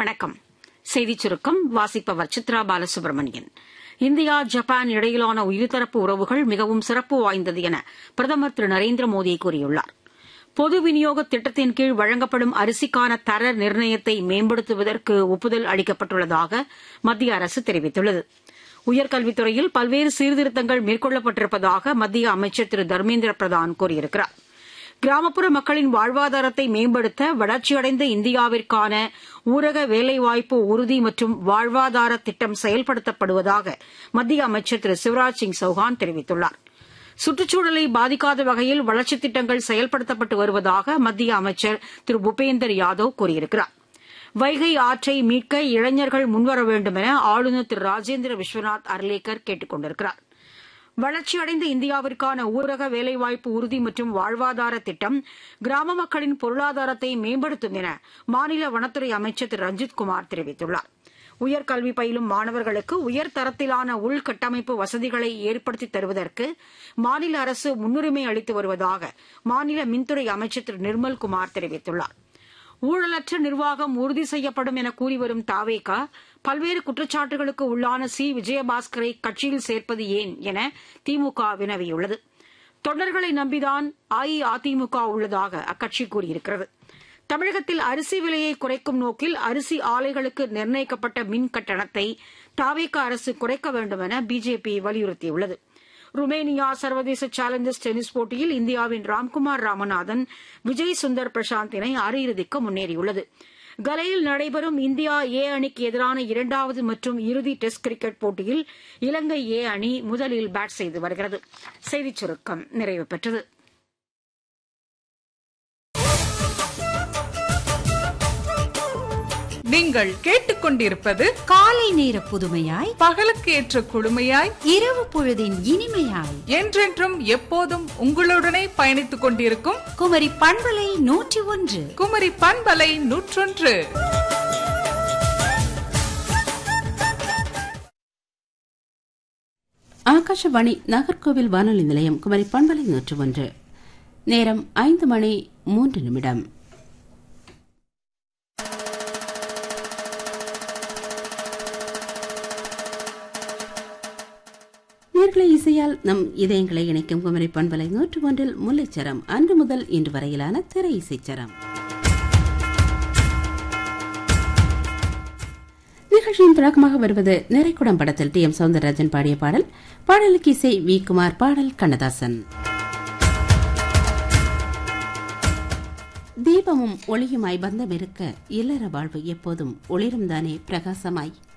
வணக்கம் செய்திச் சுருக்கம் வாசிப்பவர் சித்ரா பாலசுப்ரமணியன் இந்தியா ஜப்பான் இடையிலான இருதரப்பு உறவுகள் மிகவும் சிறப்பு வாய்ந்தது என பிரதமர் திரு நரேந்திர மோடி கூறியுள்ளார் பொது விநியோக திட்டத்தின் கீழ் வழங்கப்படும் அரிசிக்கான தர நிர்ணயத்தை மேம்படுத்துவதற்கு ஒப்புதல் அளிக்கப்பட்டுள்ளதாக மத்திய அரசு தெரிவித்துள்ளது உயர்கல்வித்துறையில் பல்வேறு சீர்திருத்தங்கள் மேற்கொள்ளப்பட்டிருப்பதாக மத்திய அமைச்சர் திரு தர்மேந்திர பிரதான் கூறியிருக்கிறார் கிராமப்புற மக்களின் வாழ்வாதாரத்தை மேம்படுத்த வளர்ச்சியடைந்த இந்தியாவிற்கான ஊரக வேலைவாய்ப்பு உறுதி மற்றும் வாழ்வாதார திட்டம் செயல்படுத்தப்படுவதாக மத்திய அமைச்சர் திரு சிவராஜ் சிங் சௌஹான் தெரிவித்துள்ளார் சுற்றுச்சூழலை பாதிக்காத வகையில் வளர்ச்சித் திட்டங்கள் செயல்படுத்தப்பட்டு வருவதாக மத்திய அமைச்சர் திரு பூபேந்தர் யாதவ் கூறியிருக்கிறார் வைகை ஆற்றை மீட்க இளைஞர்கள் முன்வர வேண்டும் என ஆளுநர் திரு ராஜேந்திர விஸ்வநாத் அர்லேக்கர் கேட்டுக் கொண்டிருக்கிறார் வளர்ச்சியடைந்த இந்தியாவிற்கான ஊரக வேலைவாய்ப்பு உறுதி மற்றும் வாழ்வாதார திட்டம் கிராம மக்களின் பொருளாதாரத்தை மேம்படுத்தும் என மாநில வனத்துறை அமைச்சர் திரு ரஞ்சித்குமார் தெரிவித்துள்ளார் உயர்கல்வி பயிலும் மாணவர்களுக்கு உயர்தரத்திலான உள்கட்டமைப்பு வசதிகளை ஏற்படுத்தி தருவதற்கு மாநில அரசு முன்னுரிமை அளித்து வருவதாக மாநில மின்துறை அமைச்சர் திரு நிர்மல்குமார் தெரிவித்துள்ளார் ஊழலற்ற நிர்வாகம் உறுதி செய்யப்படும் என கூறி வரும் தாவேகா பல்வேறு குற்றச்சாட்டுகளுக்கு உள்ளான சி விஜயபாஸ்கரை கட்சியில் சேர்ப்பது ஏன் என திமுக வினவியுள்ளது தொண்டர்களை நம்பிதான் அஇஅதிமுக உள்ளதாக அக்கட்சி கூறியிருக்கிறது தமிழகத்தில் அரிசி விலையை குறைக்கும் நோக்கில் அரிசி ஆலைகளுக்கு நிர்ணயிக்கப்பட்ட மின் கட்டணத்தை தாவேக அரசு குறைக்க வேண்டும் என பிஜேபி வலியுறுத்தியுள்ளது ருமேனியா சர்வதேச சேலஞ்சர்ஸ் டென்னிஸ் போட்டியில் இந்தியாவின் ராம்குமார் ராமநாதன் விஜய் சுந்தர் பிரசாந்த் இணை அரையிறுதிக்கு முன்னேறியுள்ளது கலையில் நடைபெறும் இந்தியா ஏ அணிக்கு எதிரான இரண்டாவது மற்றும் இறுதி டெஸ்ட் கிரிக்கெட் போட்டியில் இலங்கை ஏ அணி முதலில் பேட் செய்து வருகிறது செய்திச் சுருக்கம் நிறைவு பெற்றது நீங்கள் கேட்டுக்கொண்டிருப்பது காலை நேர புதுமையாய் பகலுக்கு ஏற்ற குழுமையாய் இரவு பொழுதின் இனிமையாய் என்றென்றும் எப்போதும் உங்களுடனே பயணித்துக் கொண்டிருக்கும் குமரி பண்பலை நூற்றி ஒன்று குமரி பண்பலை நூற்றொன்று ஆகாஷவாணி நாகர்கோவில் வானொலி நிலையம் குமரி பண்பலை நூற்று ஒன்று நேரம் ஐந்து மணி மூன்று நிமிடம் நேர்களை இசையால் நம் இதயங்களை இணைக்கும் குமரி பண்பலை நூற்று ஒன்றில் முல்லைச்சரம் அன்று முதல் இன்று வரையிலான திரை இசைச்சரம் நிகழ்ச்சியின் தொடக்கமாக வருவது நிறைக்குடம் படத்தில் டி எம் சவுந்தரராஜன் பாடிய பாடல் பாடலுக்கு இசை வி குமார் பாடல் கண்ணதாசன் தீபமும் ஒளியுமாய் பந்தம் இருக்க இல்லற வாழ்வு எப்போதும் ஒளிரும் தானே பிரகாசமாய்